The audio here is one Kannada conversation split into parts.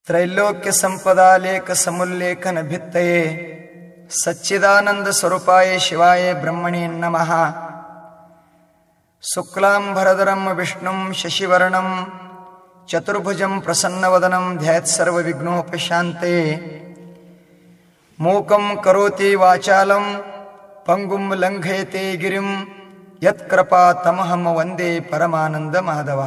ತ್ರೈಲೋಕ್ಯ ಸಂಪದಾಲೇಖ ಸಮುಲ್ಲೇಖನ ಭಿತ್ತಯೇ ಸಚ್ಚಿದಾನಂದ ಸ್ವರೂಪಾಯ ಶಿವಾಯ ಬ್ರಹ್ಮಣೇ ನಮಃ ಶುಕ್ಲಾಂಬರಧರಂ ವಿಷ್ಣುಂ ಶಶಿವರ್ಣಂ ಚತುರ್ಭುಜಂ ಪ್ರಸನ್ನವದನಂ ಧ್ಯಾತ್ಸರ್ವವಿಘ್ನೋಪಶಾಂತೆ ಮೂಕಂ ಕರೋತಿ ವಾಚಾಲಂ ಪಂಗುಂ ಲಂಘಯತೆ ಗಿರಿಂ ಯತ್ಕೃಪಾ ತಮಹಂ ವಂದೇ ಪರಮಾನಂದ ಮಾಧವ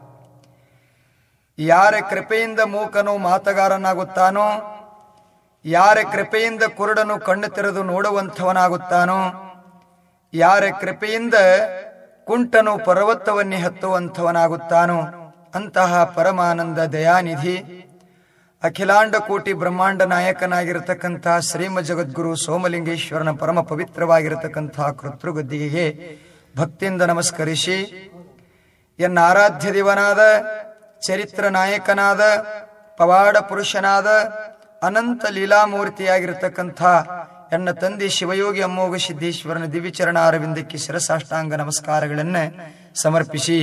ಯಾರ ಕೃಪೆಯಿಂದ ಮೂಕನು ಮಾತಗಾರನಾಗುತ್ತಾನೋ ಯಾರ ಕೃಪೆಯಿಂದ ಕುರುಡನು ಕಣ್ಣು ತೆರೆದು ನೋಡುವಂಥವನಾಗುತ್ತಾನೋ ಯಾರ ಕೃಪೆಯಿಂದ ಕುಂಟನು ಪರ್ವತವನ್ನೇ ಹತ್ತುವಂಥವನಾಗುತ್ತಾನೋ ಅಂತಹ ಪರಮಾನಂದ ದಯಾನಿಧಿ ಅಖಿಲಾಂಡ ಕೋಟಿ ಬ್ರಹ್ಮಾಂಡ ನಾಯಕನಾಗಿರತಕ್ಕಂತಹ ಶ್ರೀಮ ಜಗದ್ಗುರು ಸೋಮಲಿಂಗೇಶ್ವರನ ಪರಮ ಪವಿತ್ರವಾಗಿರತಕ್ಕಂತಹ ಕರ್ತೃಗದ್ದಿಗೆಗೆ ಭಕ್ತಿಯಿಂದ ನಮಸ್ಕರಿಸಿ ಎನ್ನ ಆರಾಧ್ಯ ದೇವನಾದ ಚರಿತ್ರ ನಾಯಕನಾದ ಪವಾಡ ಪುರುಷನಾದ ಅನಂತ ಲೀಲಾಮೂರ್ತಿಯಾಗಿರತಕ್ಕಂಥ ಎನ್ನ ತಂದೆ ಶಿವಯೋಗಿ ಅಮ್ಮೋಗ ಸಿದ್ದೇಶ್ವರನ ದಿವ್ಯಚರಣ ಅರವಿಂದಕ್ಕೆ ಶಿರಸಾಷ್ಟಾಂಗ ನಮಸ್ಕಾರಗಳನ್ನು ಸಮರ್ಪಿಸಿ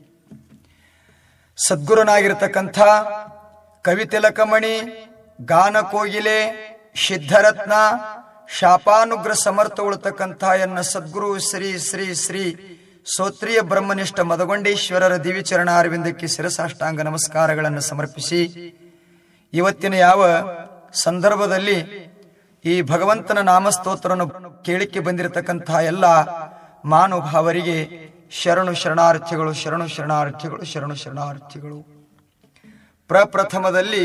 ಸದ್ಗುರುನಾಗಿರತಕ್ಕಂಥ ಕವಿತಿಲಕಮಣಿ ಗಾನ ಕೋಗಿಲೆ ಸಿದ್ಧರತ್ನ ಶಾಪಾನುಗ್ರ ಸಮರ್ಥಗೊಳ್ತಕ್ಕಂಥ ಎನ್ನ ಸದ್ಗುರು ಶ್ರೀ ಶ್ರೀ ಶ್ರೀ ಸೋತ್ರಿಯ ಬ್ರಹ್ಮನಿಷ್ಠ ಮದಗೊಂಡೇಶ್ವರರ ದಿವಿಚರಣ ಅರವಿಂದಕ್ಕೆ ಶಿರಸಾಷ್ಟಾಂಗ ನಮಸ್ಕಾರಗಳನ್ನು ಸಮರ್ಪಿಸಿ ಇವತ್ತಿನ ಯಾವ ಸಂದರ್ಭದಲ್ಲಿ ಈ ಭಗವಂತನ ನಾಮಸ್ತೋತ್ರವನ್ನು ಕೇಳಿಕೆ ಬಂದಿರತಕ್ಕಂತಹ ಎಲ್ಲ ಮಾನುಭಾವರಿಗೆ ಶರಣು ಶರಣಾರ್ಥಿಗಳು ಶರಣು ಶರಣಾರ್ಥಿಗಳು ಶರಣು ಶರಣಾರ್ಥಿಗಳು ಪ್ರಪ್ರಥಮದಲ್ಲಿ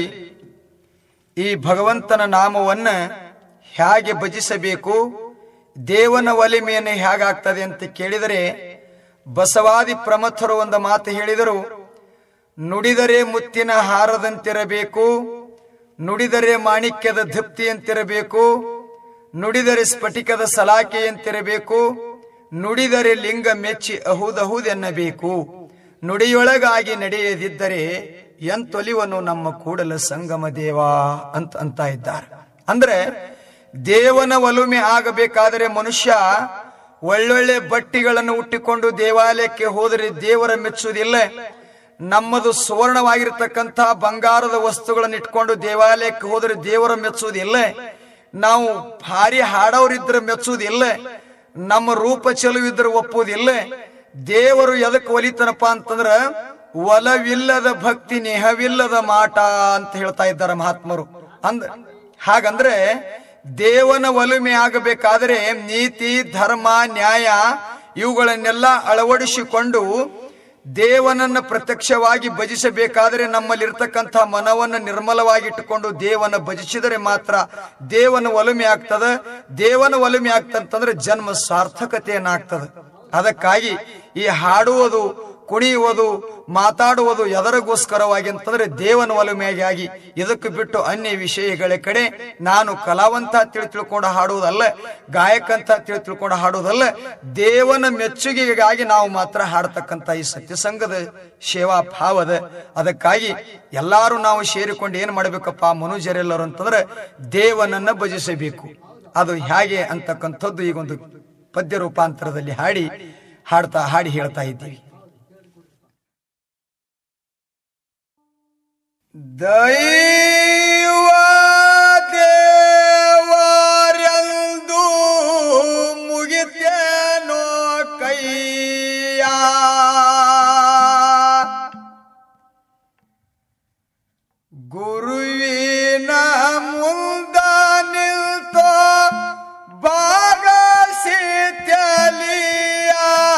ಈ ಭಗವಂತನ ನಾಮವನ್ನ ಹೇಗೆ ಭಜಿಸಬೇಕು ದೇವನ ಒಲಿಮೆಯನ್ನು ಹೇಗಾಗ್ತದೆ ಅಂತ ಕೇಳಿದರೆ ಬಸವಾದಿ ಪ್ರಮಥರು ಒಂದು ಮಾತು ಹೇಳಿದರು ನುಡಿದರೆ ಮುತ್ತಿನ ಹಾರದಂತಿರಬೇಕು ನುಡಿದರೆ ಮಾಣಿಕ್ಯದ ಧಪ್ತಿಯಂತಿರಬೇಕು ನುಡಿದರೆ ಸ್ಫಟಿಕದ ಸಲಾಕೆಯಂತಿರಬೇಕು ನುಡಿದರೆ ಲಿಂಗ ಮೆಚ್ಚಿ ಅಹುದಹುದೆನ್ನಬೇಕು ನುಡಿಯೊಳಗಾಗಿ ನಡೆಯದಿದ್ದರೆ ಎಂತೊಲಿವನು ನಮ್ಮ ಕೂಡಲ ಸಂಗಮ ದೇವ ಅಂತ ಅಂತ ಇದ್ದಾರೆ ಅಂದ್ರೆ ದೇವನ ಒಲುಮೆ ಆಗಬೇಕಾದರೆ ಮನುಷ್ಯ ಒಳ್ಳೊಳ್ಳೆ ಬಟ್ಟಿಗಳನ್ನು ಹುಟ್ಟಿಕೊಂಡು ದೇವಾಲಯಕ್ಕೆ ಹೋದರೆ ದೇವರ ಮೆಚ್ಚುವುದಿಲ್ಲ ನಮ್ಮದು ಸುವರ್ಣವಾಗಿರ್ತಕ್ಕಂಥ ಬಂಗಾರದ ವಸ್ತುಗಳನ್ನು ಇಟ್ಕೊಂಡು ದೇವಾಲಯಕ್ಕೆ ಹೋದರೆ ದೇವರ ಮೆಚ್ಚುವುದಿಲ್ಲ ನಾವು ಭಾರಿ ಹಾಡೋರಿದ್ರೆ ಮೆಚ್ಚುವುದಿಲ್ಲ ನಮ್ಮ ರೂಪ ಚೆಲುವಿದ್ರೆ ಒಪ್ಪುವುದಿಲ್ಲ ದೇವರು ಎದಕ್ಕೆ ಒಲಿತನಪ್ಪ ಅಂತಂದ್ರ ಒಲವಿಲ್ಲದ ಭಕ್ತಿ ನೇಹವಿಲ್ಲದ ಮಾಟ ಅಂತ ಹೇಳ್ತಾ ಇದ್ದಾರೆ ಮಹಾತ್ಮರು ಅಂದ ಹಾಗಂದ್ರೆ ದೇವನ ಒಲುಮೆ ಆಗಬೇಕಾದರೆ ನೀತಿ ಧರ್ಮ ನ್ಯಾಯ ಇವುಗಳನ್ನೆಲ್ಲ ಅಳವಡಿಸಿಕೊಂಡು ದೇವನನ್ನ ಪ್ರತ್ಯಕ್ಷವಾಗಿ ಭಜಿಸಬೇಕಾದರೆ ನಮ್ಮಲ್ಲಿರ್ತಕ್ಕಂಥ ಮನವನ್ನು ನಿರ್ಮಲವಾಗಿಟ್ಟುಕೊಂಡು ದೇವನ ಭಜಿಸಿದರೆ ಮಾತ್ರ ದೇವನ ಒಲುಮೆ ಆಗ್ತದ ದೇವನ ಒಲುಮೆ ಆಗ್ತಂತಂದ್ರೆ ಜನ್ಮ ಸಾರ್ಥಕತೆಯನ್ನಾಗ್ತದೆ ಅದಕ್ಕಾಗಿ ಈ ಹಾಡುವುದು ಕುಣಿಯುವುದು ಮಾತಾಡುವುದು ಎದರಗೋಸ್ಕರವಾಗಿ ಅಂತಂದ್ರೆ ದೇವನ ಒಲುಮೆಯಾಗಿ ಇದಕ್ಕೆ ಬಿಟ್ಟು ಅನ್ಯ ವಿಷಯಗಳ ಕಡೆ ನಾನು ಕಲಾವಂತ ತಿಳಿ ತಿಳ್ಕೊಂಡು ಹಾಡುವುದಲ್ಲ ಗಾಯಕ ಅಂತ ತಿಳಿ ತಿಳ್ಕೊಂಡು ಹಾಡುವುದಲ್ಲ ದೇವನ ಮೆಚ್ಚುಗೆಗಾಗಿ ನಾವು ಮಾತ್ರ ಹಾಡತಕ್ಕಂತ ಈ ಸತ್ಯಸಂಗದ ಸೇವಾ ಭಾವದ ಅದಕ್ಕಾಗಿ ಎಲ್ಲಾರು ನಾವು ಸೇರಿಕೊಂಡು ಏನ್ ಮಾಡ್ಬೇಕಪ್ಪ ಮನುಜರೆಲ್ಲರು ಅಂತಂದ್ರೆ ದೇವನನ್ನ ಭಜಿಸಬೇಕು ಅದು ಹೇಗೆ ಅಂತಕ್ಕಂಥದ್ದು ಈಗೊಂದು ಪದ್ಯ ರೂಪಾಂತರದಲ್ಲಿ ಹಾಡಿ ಹಾಡ್ತಾ ಹಾಡಿ ಹೇಳ್ತಾ ಇದ್ದೀವಿ ದೈವ ದೇವರೆಂದು ಮುಗಿತೇನೋ ಕೈಯ ಗುರುವಿನ ಮುಂದ ನಿಲ್ತೋ ಬಾಗಸಿ ತಲಿಯ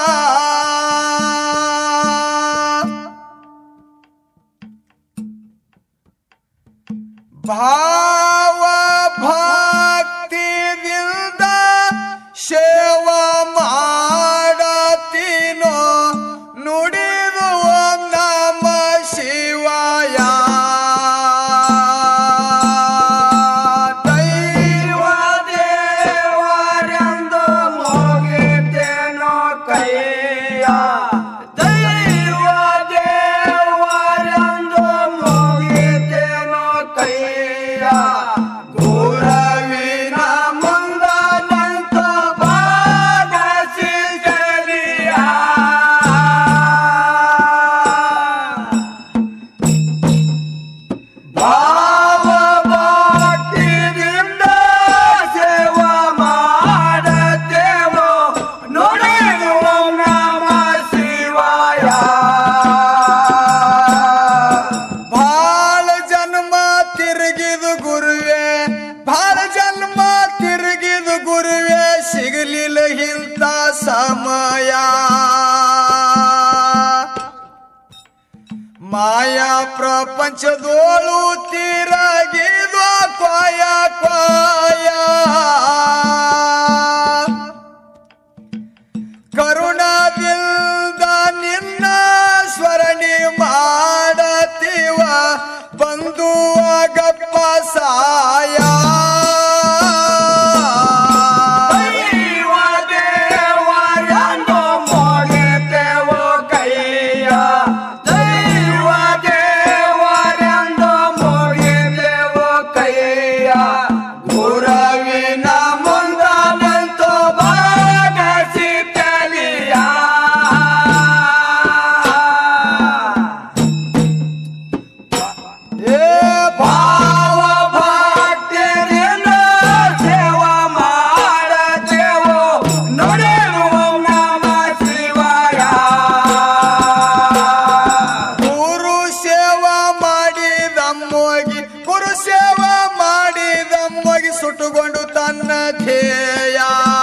ಭಾವ ಭಕ್ತಿದಿಂದ ಸೇವ ಮಾಡತೀನೋ ನುಡಿದು ನಮ ಶಿವಾಯ ದೈವ ದೇವರೆಂದು ಮುಗಿತೇನೋ ಕೈಯ ದೈವ ದೇವರೆಂದು ಮುಗಿತೇನೋ ಕೈಯ ಗುರವಿನ ಮುಂದ ನಿಂತು ಬಾಗಿಸಿ ಗುರುವೇ ಸಿಗಲಿಲ್ಲ ಇಂಥ ಸಮಯ ಮಾಯಾ ಪ್ರಪಂಚದೋಳು ತೀರಾಗಿದೋ ಕ್ವಾಯ ಕ್ವಾಯ ಕರುಣಾವಿಲ್ದ ನಿನ್ನ ಸ್ವರಣಿ ಮಾಡತೀವ ಬಂದು ಆಗಪ್ಪ ಸಾಯ ದೈವ ದೇವರನ್ನು ಮುಗಿದೆವು ಕೈಯ ದೈವ ದೇವರೆಂದು ಮುಗಿದೆವು ಕೈಯ ಗುರವಿನ ಮುಂದ ನಿಂತು ಭಾಗಸಿ ತಲಿಯ ಏ ಭಾವ ಭಕ್ತಿಯಿಂದ ಸೇವ ಮಾಡದೆವು ನುಡಿಯುವ ನಮ ಶಿವಾಯ ಗುರು ಸೇವಾ ಮಾಡಿದಮ್ಮೋಗಿ ಗುರು ಸೇವಾ ಮಾಡಿದಮ್ಮೋಗಿ ಸುಟ್ಟುಕೊಂಡು ತನ್ನ ಧ್ಯೇಯ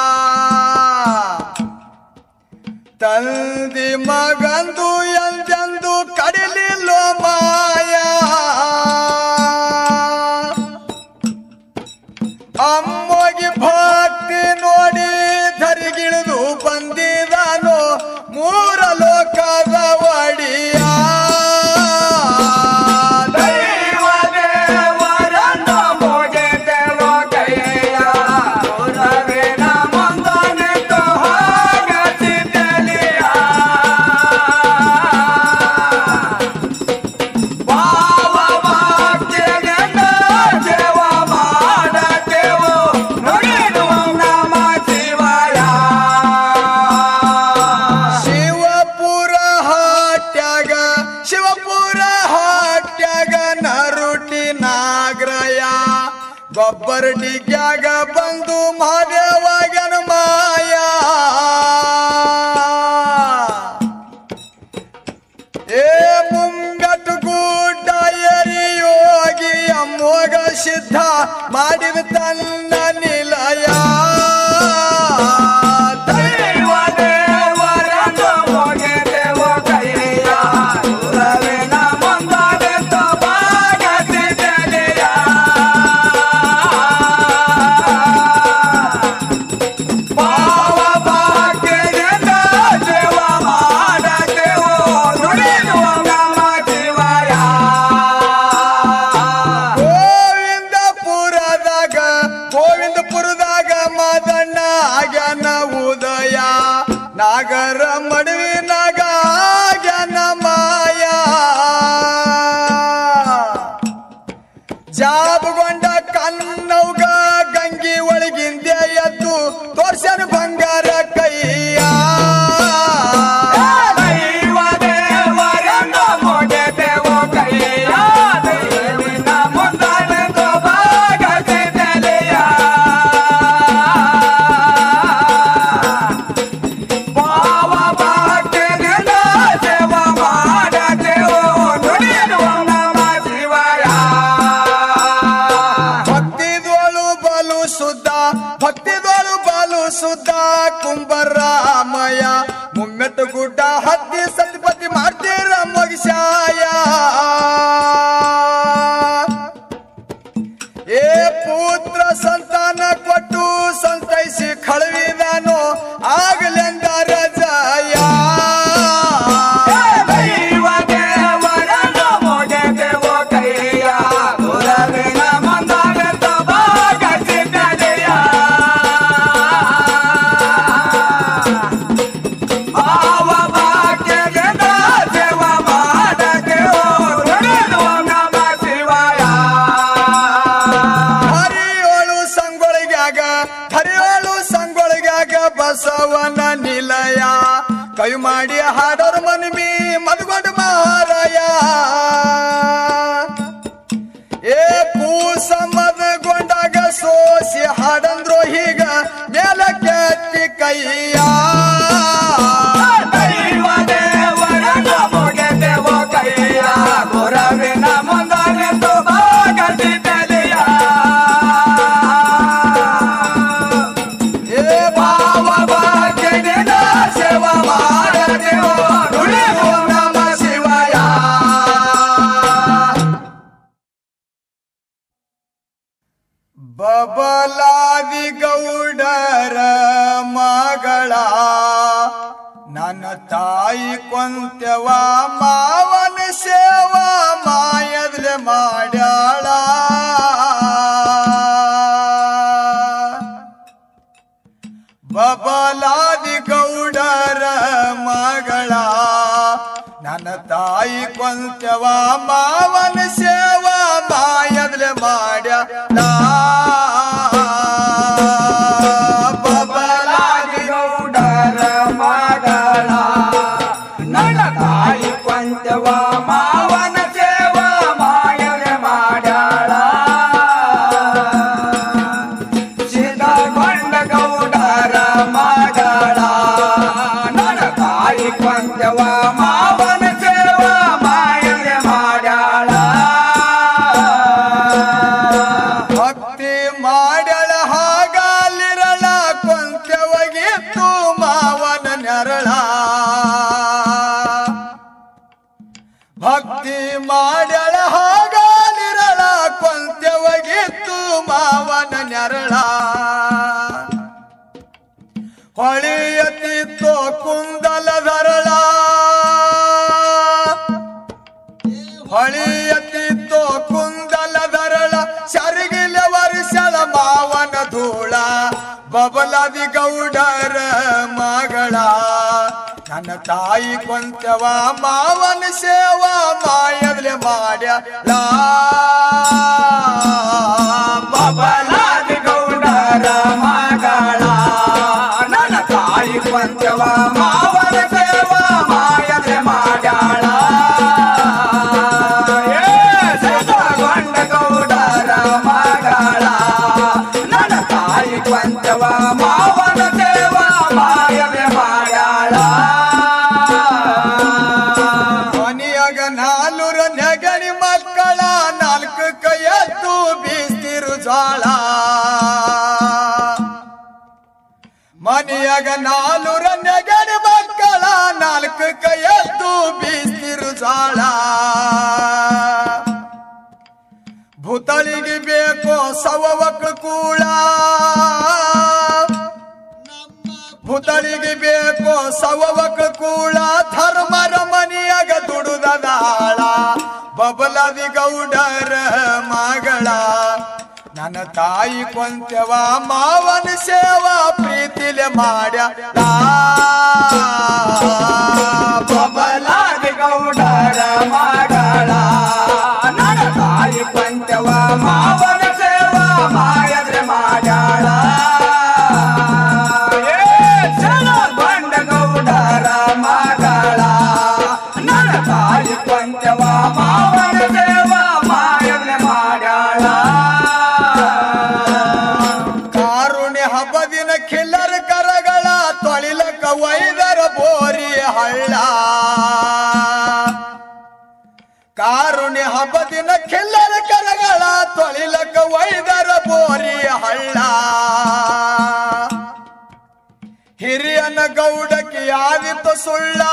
ತಂದಿ ಮಗಂದು ಎಂದೆಂದು ಕಡಿಲಿಲ್ಲೋ ಮಾಯ ಅಮ್ಮೋಗಿ ಭಕ್ತಿ ನೋಡಿ ಧರಿಗಿಳಿದು ಬಂದಿದಾನೋ ಮೂರ ಲೋಕದ ಒಡಿಯ ದೈವ ದೇವರನ್ನು ಮುಗಿದೆವು ಕೈಯ ಗುರವಿನ ಮುಂದ ನಿಂತು ಹೋಗಸಿ ತಲಿಯ ಭಾವ ಭಕ್ತಿಯಿಂದ ಸೇವ ಮಾಡದೆವು ನುಡಿಯುವ ನಮ ಶಿವಾಯ ಶಿವಪುರ ಹಾಟ್ಯಾಗ ಶಿವಪುರ ಹಾಟ್ಯಾಗ ನರುಟಿ ನಾಗ್ರಯ ಗೊಬ್ಬರ ಡಿಗ್ಯಾಗ ಬಂದು ಮಾದೇವಗನ ಮಾಯ ಏ ಮುಂಗಟ್ಟು ಗುಡ್ಡ ಏರಿ ಯೋಗಿ ಅಮ್ಮೋಗ ಸಿದ್ಧ ಮಾಡಿದ ತನ್ನ ನಿಲಯ ದೈವ ದೇವರನ್ನು ಮುಗಿದೆವು ಕೈಯ ಗುರವಿನ ಮುಂದ ನಿಂತು ಭಾಗಸಿ ತಲಿಯ ಭಾವ ಭಕ್ತಿಯಿಂದ ಸೇವ ಮಾಡದೆವು ನುಡಿಯುವ ನಮ ಶಿವಾಯ ಗೋವಿಂದಪುರದಾಗ ಗೋವಿಂದಪುರದಾಗ ಮಾದಣ್ಣ ಆಗ್ಯಾನ ಉದಯ ನಾಗರ ಮಡುವಿನಾಗ ಆಗ್ಯಾನ ಮಾಯ ಜಾಬಗೊಂಡ ಕನ್ನೌಗ ಗಂಗಿ ಒಳಗಿಂದೆ ಎದ್ದು ತೋರ್ಸನ ಬಂಗಾರ ಕೈಯ ದೈವ ದೇವರನ್ನು ಮುಗಿದೆವು ಕೈಯ ದೇವಿನ ಮುಂದ ನಿಂತು ಭಾಗಸಿ ತಲೆಯ ಭಾವ ಭಕ್ತಿಯಿಂದ ಸೇವ ಮಾಡದೆವು ನುಡಿಯುವ ನಮ ಶಿವಾಯ ಭಕ್ತಿದೋಳು ಬಲು ಸುದ್ದ ಭಕ್ತಿದೋಳು ಬಲು ಸುದ್ದ ಕುಂಬರಾಮಯ ಮುಮ್ಮೆಟ್ಟು ಗುಡ್ಡ ಹತ್ತಿ ಸತಿಪತಿ ಮಾಡ್ತೀರ ಮೊಗಿಸಾಯ ಏ ಪುತ್ರ ಸಂತಾನ ಕೊಟ್ಟು ಸಂತೈಸಿ ಕಳುವಿದಾನು ಆಗಲೆಂದರ ಜಯ ದೈವ ದೇವರನ್ನು ಮುಗಿದೆವು ಕೈಯ ಗುರವಿನ ಮುಂದ ನಿಂತು ಭಾಗಸಿ ತಲೆಯ ಭಾವ ಭಾಗ್ಯದಿಂದ ಸೇವ ಮಾಡದೆವು ನುಡಿಯುವ ನಮ ಶಿವಾಯ ಹರಿಯೋಳು ಸಂಗೊಳಗ್ಯಾಗ ಹರಿಯೋಳು ಸಂಗೊಳಗ್ಯಾಗ ಬಸವನ ನಿಲಯ ಕೈ ಮಾಡಿ ಹಾಡೋರ್ ಮನ್ಮಿ ಮದ್ಗೊಂಡು ಮಾರಾಯ ಏ ಕೂಸ ಮದ್ಗೊಂಡಾಗ ಸೋಸಿ ಹಾಡಂದ್ರು ಹೀಗ ಮೇಲ ಕೆತ್ತಿ ಕೈಯ ದೈವ ದೇವರನ್ನು ಮುಗಿದೆವು ಕೈಯ ಗುರವಿನ ಮುಂದ ನಿಂತು ಭಾಗಸಿ ತಲೆಯ ಗೌಡರ ಮಗಳ ನನ್ನ ತಾಯಿ ಕೊಂತೆವ ಮಾವನ ಸೇವಾ ಮಾಯದ್ಲೆ ಮಾಡ್ಯಾಳ ಬಬಲಾದಿ ಗೌಡರ ಮಗಳ ನನ್ನ ತಾಯಿ ಕೊಂತೆವ ಮಾವನ ಸೇವಾ ಮಾಯದ್ಲೆ ಮಾಡ್ಯಾಳ ಬಬಲಾದಿ ಗೌಡರ ಮಗಳ ನನ್ನ ತಾಯಿ ಪಂಚವ ಮಾವನ ಸೇವ ಮಾಯನೆ ಮಾಡ್ಯಾಳ ಸಿದ್ಧಗೊಂಡ ಗೌಡರ ಮಗಳ ನನ್ನ ತಾಯಿ ಪಂಚವ ಮಾವನ ಸೇವ ಮಾಯನೆ ಮಾಡ್ಯಾಳ ಭಕ್ತಿ ಮಾಡ್ಯಳ ಹಾಗಾಲಿರಳ ಕೊಂತೆವಗಿತ್ತು ಮಾವನ ನೆರಳ ಭಕ್ತಿ ಮಾಡ್ಯಳ ಹಾಗಾಲಿರಳ ಕೊಂತೆವಗಿತ್ತು ಮಾವನ ನೆರಳ ಹೊಳೆಯತಿತ್ತು ಕುಂದಲಧರಳ ಹೊಳೆಯತಿತ್ತು ಕುಂದಲಧರಳ ಸರಿಗಿಲ ವರ್ಷಳ ಮಾವನ ಧೂಳ ಬಬಲಾದಿ ಗೌಡರ ಮಗಳ ನನ್ನ ತಾಯಿ ಕೊಂತವ ಮಾವನ ಸೇವಾ ಮಾಯದ್ಲೆ ಮಾಡ್ಯ ಬಬಲಾದಿ ಗೌಡರ ಮಗಳ ನನ್ನ ತಾಯಿ ಪಂಚವ ಮಾವನ ಸೇವ ಮಾಯದೆ ಮಾಡ್ಯಾಳ ಏ ಸಿದ್ಧಗೊಂಡ ಗೌಡರ ಮಗಳ ನನ್ನ ತಾಯಿ ಪಂಚವ ಮಾವನ ಸೇವ ಮಾಯದೆ ಮಾಡ್ಯಾಳ ಮನಿಯಾಗ ನಾಲ್ನೂರ ನೆಗಣಿ ಮಕ್ಕಳ ನಾಲ್ಕು ಕೈಯತ್ತು ಬೀಸ್ತಿರು ಜಾಳ ಮನಿಯಾಗ ನಾಲ್ನೂರ ನೆಗಣಿ ಮಕ್ಕಳ ನಾಲ್ಕು ಕೈಯತ್ತು ಬೀಸ್ತಿರು ಜಾಳ ಭೂತಳಿಗೆ ಬೇಕೋ ಸವವಕ್ಳು ಕೂಳ ಭೂತಳಿಗೆ ಬೇಕೋ ಸವವಕ್ಳು ಕೂಳ ಧರ್ಮರ ಮನಿಯಾಗ ದುಡುದಾಳ ಬಬಲದಿ ಗೌಡರ ಮಗಳ ನನ್ನ ತಾಯಿ ಕೊಂತೆವ ಮಾವನ ಸೇವಾ ಪ್ರೀತಿಲೆ ಮಾಡ್ಯ ಬಬಲಾದಿ ಗೌಡರ ಮಗಳ ನನ್ನ ತಾಯಿ ಪಂಚವ ಮಾವನ ಸೇವಾ ಮಾಯದ್ರೆ ಮಾಡ್ಯಾಳ ಏ ಬಂಡ ಗೌಡರ ಮಗಳ ನನ್ನ ತಾಯಿ ಪಂಚವ ಮಾವನ ಸೇವಾ ಮಾಯದ್ರೆ ಮಾಡ್ಯಾಳ ಕಾರುಣ್ಯ ಹಬ್ಬದಿನ ಖಿಲ್ಲರ ಕರಗಳ ತೊಳಿಲಕ ವೈದರ ಬೋರಿ ಹಳ್ಳ ಕಾರುಣ್ಯ ಹಬ್ಬದಿನ ಖಿಲ್ಲರ ಕರಗಳ ತೊಳಿಲಕ ವೈದರ ಬೋರಿ ಹಳ್ಳ ಹಿರಿಯನ ಗೌಡಕ್ಕೆ ಯಾವಿತ್ತು ಸುಳ್ಳ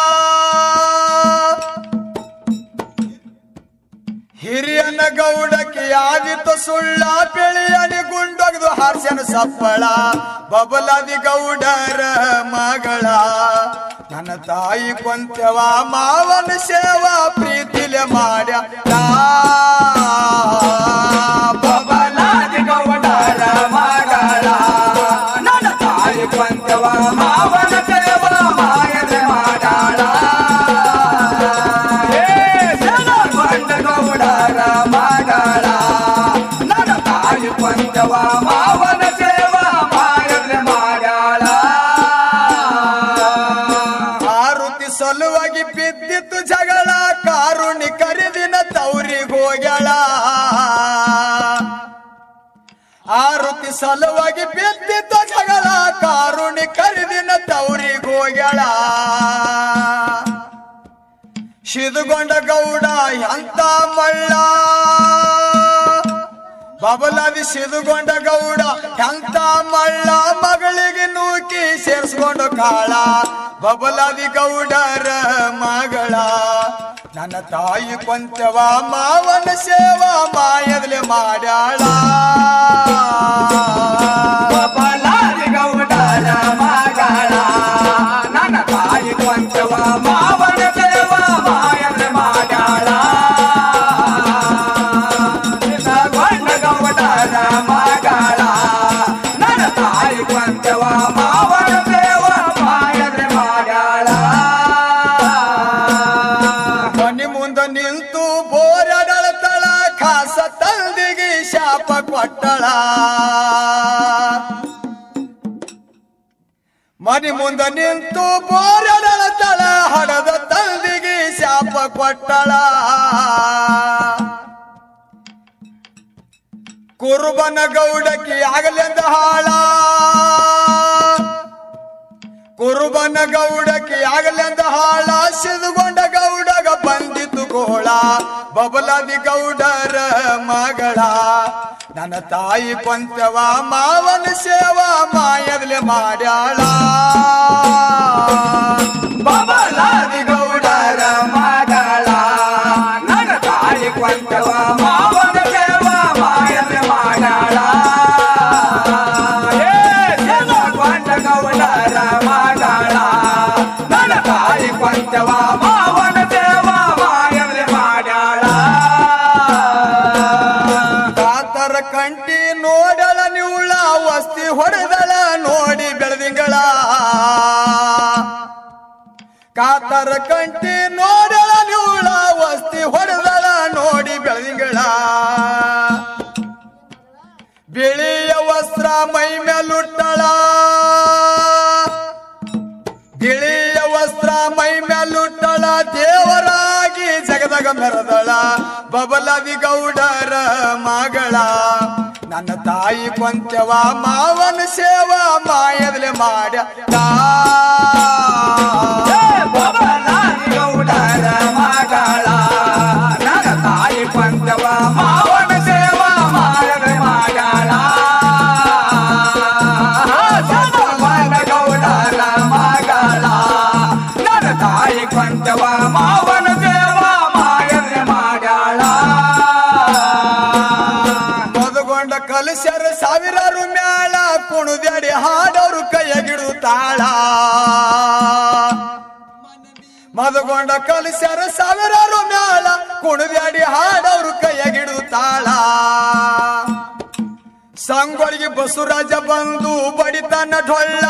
ಹಿರಿಯನ ಗೌಡಕ್ಕೆ ಯಾವಿತ್ತು ಸುಳ್ಳ ಬೆಳೆಯಣಿ ಗುಂಡೊಗ್ದು ಹಾರ್ಸನ ಸಪ್ಪಳ ಬಬಲಾದಿ ಗೌಡರ ಮಗಳ ನನ್ನ ತಾಯಿ ಕೊಂತೆವ ಮಾವನ ಸೇವಾ ಪ್ರೀತಿಲೆ ಮಾಡ್ಯ ಬಬಲಾದಿ ಗೌಡರ ಮಗಳ ನನ್ನ ತಾಯಿ ಪಂಚವ ಮಾವನ ಸೇವ ಮಾಯದೆ ಮಾಡಾಳ ಏ ಬಂಡ ಗೌಡರ ಮಗಳ ನನ್ನ ತಾಯಿ ಪಂಚವ ಮಾವನ ಸೇವ ಮಾಯದೆ ಮಾಡಾಳ ಆರುತಿ ಸಲುವಾಗಿ ಬಿದ್ದಿತ್ತು ಜಗಳ ಕಾರುಣಿ ಕರಿದಿನ ತೌರಿಗೆ ಹೋಗ್ಯಾಳ ಆರುತಿ ಸಲುವಾಗಿ ಬಿದ್ದಿತ್ತು ಜಗಳ ಕಾರುಣಿ ಕರಿದಿನ ತೌರಿಗೆ ಹೋಗ್ಯಾಳ ಶಿದುಗೊಂಡ ಗೌಡ ಎಂತ ಮಳ್ಳ ಬಬಲಾದಿ ಸಿದುಗೊಂಡ ಗೌಡ ಎಂತ ಮಳ್ಳ ಮಗಳಿಗೆ ನೂಕಿ ಸೇರಿಸ್ಕೊಂಡು ಕಾಳ ಬಬಲಾದಿ ಗೌಡರ ಮಗಳ ನನ್ನ ತಾಯಿ ಕೊಂತೆವ ಮಾವನ ಸೇವಾ ಮಾಯದ್ಲೆ ಮಾಡ್ಯಾಳ ಬಬಲಾದಿ ಗೌಡರ ಕೊಂಚವ ಮಾವನ ಸೇವ ಮಾಯದ್ರೆ ಮಾಡ್ಯಾಳ ಮನಿ ಮುಂದ ನಿಂತು ಬೋರಡಳತಳ ಖಾಸ ತಂದಿಗೆ ಶಾಪ ಕೊಟ್ಟಳ ಮನಿ ಮುಂದ ನಿಂತು ಬೋರಡಳತಳ ಹಡದ ತಂದಿಗೆ ಶಾಪ ಕೊಟ್ಟಳ ಕುರುಬನ ಗೌಡಕಿ ಆಗಲೆಂದ ಹಾಳ ಕುರುಬನ ಗೌಡಕಿ ಆಗಲೆಂದ ಹಾಳ ಸಿದುಗೊಂಡ ಗೌಡಗ ಬಂದಿತು ಗೋಳ ಬಬಲಾದಿ ಗೌಡರ ಮಗಳ ನನ್ನ ತಾಯಿ ಪಂಚವ ಮಾವನ ಸೇವಾ ಮಾಯದ್ಲೆ ಮಾಡ್ಯಾಳ ಬಬಲಾದಿ ಗೌಡರ ಮಗಳ ನನ್ನ ತಾಯಿ ಕೊಂಚವ ಮಾವನ ಸೇವ ಮಾಯದ್ರೆ ಮಾಡ್ಯಾಳ ಏ ಸೇವ ಕೊಂಡ ಗೌಡರ ಮಗಳ ನನ್ನ ತಾಯಿ ಕೊಂಚವ ಮಾವನ ಸೇವ ಮಾಯದ್ರೆ ಮಾಡ್ಯಾಳ ಕಾತರ ಕಂಟಿ ನೋಡಳ ನಿವುಳ ವಸ್ತಿ ಹೊಡೆದಳ ನೋಡಿ ಬೆಳೆದಿಂಗಳ ಕಾತರ ಕಂಟಿ ನೋಡಳ ನಿವುಳ ವಸ್ತಿ ಹೊಡೆದಳ ನೋಡಿ ಬೆಳೆದಿಂಗಳ ಬಿಳಿಯ ವಸ್ತ್ರ ಮೈ ಮೇಲುಟ್ಟಳ ಗಿಳಿಯ ವಸ್ತ್ರ ಮೈ ಮೇಲುಟ್ಟಳ ದೇವರಾಗಿ ಜಗದಗ ಮೆರೆದಳ ಬಬಲದಿ ಗೌಡರ ಮಗಳ ನನ್ನ ತಾಯಿ ಕೊಂಚವ ಮಾವನ ಸೇವಾ ಮಾಯದಲೆ ಮಾಡ್ಯ ಬಬಲಾದಿ ಗೌಡರ ಮಗಳ ನನ್ನ ತಾಯಿ ಪಂಚವ ಮಾವನ ಸೇವ ಮಾಡದೆ ಮಾಡ್ಯಾಳ ಸದಮನ ಗೌಡರ ಮಗಳ ನನ್ನ ತಾಯಿ ಪಂಚವ ಮಾವನ ಸೇವ ಮಾಡದೆ ಮಾಡ್ಯಾಳ ಮದುಗೊಂಡ ಕಲಶರ ಸಾವಿರಾರು ಮ್ಯಾಳ ಕುಣುದ್ಯಾಡಿ ಹಾಡೋರು ಕೈಯಗಿಡು ತಾಳ ಮದುಗೊಂಡ ಕಲಶರ ಸಾವಿರಾರು ಮ್ಯಾಳ ಕುಣುದ್ಯಾಡಿ ಹಾಡೋರು ಕೈಯಗಿಡು ತಾಳ ಸಂಗೊಳಿಗೆ ಬಸವರಾಜ ಬಂದು ಬಡಿತನ ಢೊಳ್ಳ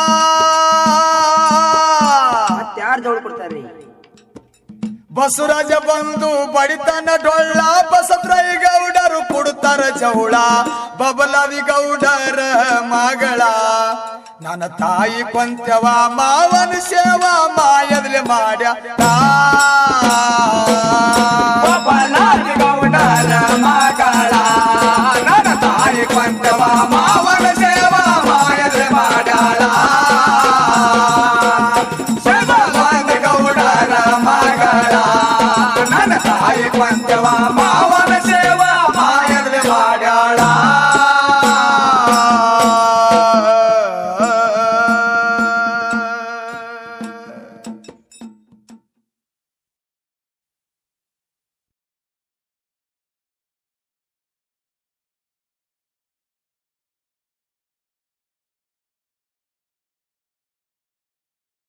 ಯಾರು ಜೋಡ್ ಕೊಡ್ತಾರ್ರಿ ಬಸವರಾಜ ಬಂದು ಬಡಿತನ ಡೊಳ್ಳ ಬಸತ್ರೈ ಗೌಡರು ಕೊಡುತ್ತಾರ ಜೌಳ ಬಬಲಾದಿ ಗೌಡರ ಮಗಳ ನನ್ನ ತಾಯಿ ಕೊಂಚವ ಮಾವನ ಸೇವಾ ಮಾಯದ್ಲೆ ಮಾಡ್ಯ ಬಬಲಾದಿ ಗೌಡರ ಮಗಳ ನನ್ನ ತಾಯಿ ಪಂಚವ ಮಾವನ ಸೇವ ಮಾಡದೆ ಮಾಡ್ಯಾಳ ಬಬಲಾದಿ ಗೌಡರ ಮಗಳ ನನ್ನ ತಾಯಿ ಪಂಚವ ಮಾವನ ಸೇವ ಮಾಯ